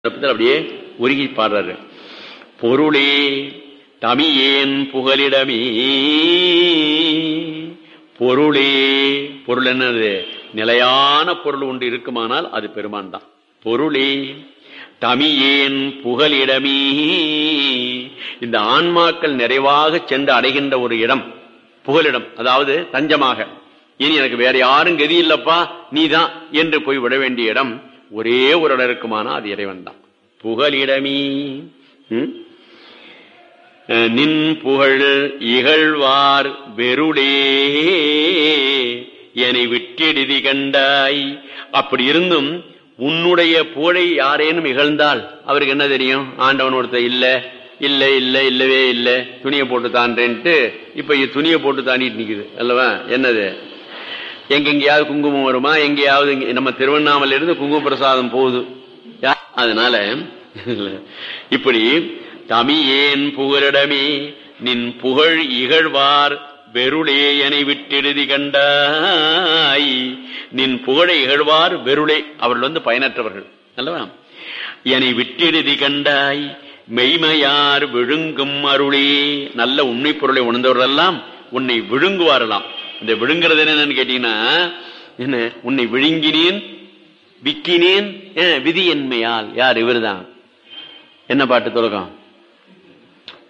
சந்தர்ப்பத்தில் அப்படியே உருகி பாடுறாரு பொருளே தமியேன் புகலிடமே பொருளே பொருள் என்னது நிலையான பொருள் ஒன்று இருக்குமானால் அது பெருமான் தான் பொருளே தமியேன் புகலிடமே இந்த ஆன்மாக்கள் நிறைவாக சென்று அடைகின்ற ஒரு இடம் புகலிடம் அதாவது தஞ்சமாக இனி எனக்கு வேற யாரும் கதி இல்லப்பா நீதான் என்று போய் விட வேண்டிய இடம் ஒரே ஒரு இடம் இருக்குமானா அது இறைவன் தான் புகலிடமீ ம்? அஹ் நின் புகழ் இகழ்வார் வெருளே என்னை விட்டெடுதி கண்டாய் அப்படி இருந்தும் உன்னுடைய புகழை யாரேனும் இகழ்ந்தால் அவருக்கு என்ன தெரியும் ஆண்டவன் ஒருத்தர் இல்ல இல்ல இல்ல இல்லவே இல்ல துணியை போட்டு தான்றேன்ட்டு இப்ப இது துணியை போட்டு தாண்டிட்டு நிக்குது அல்லவா என்னது எங்கெங்கேயாவது குங்குமம் வருமா எங்கேயாவது இங்க- நம்ம திருவண்ணாமலை இருந்து குங்கும பிரசாதம் போகுது யா- அதனால இப்படி தமியேன் புகழிடமே நின் புகழ் இகழ்வார் வெருளே என விட்டெழுதி கண்டாய் நின் புகழை இகழ்வார் வெருளே அவர்கள் வந்து பயனற்றவர்கள் அல்லவா என்னை விட்டெழுதி கண்டாய் மெய்மையார் விழுங்கும் அருளே நல்ல உண்மை பொருளை உணர்ந்தவர்களெல்லாம் உன்னை விழுங்குவாரலாம் இந்த விழுங்குறது என்னன்னு கேட்டீங்கன்னா என்ன உன்னை விழுங்கினேன் விக்கினேன் அஹ், விதி என்மையால் யார் இவர்தான் என்ன பாட்டு தொடக்கம்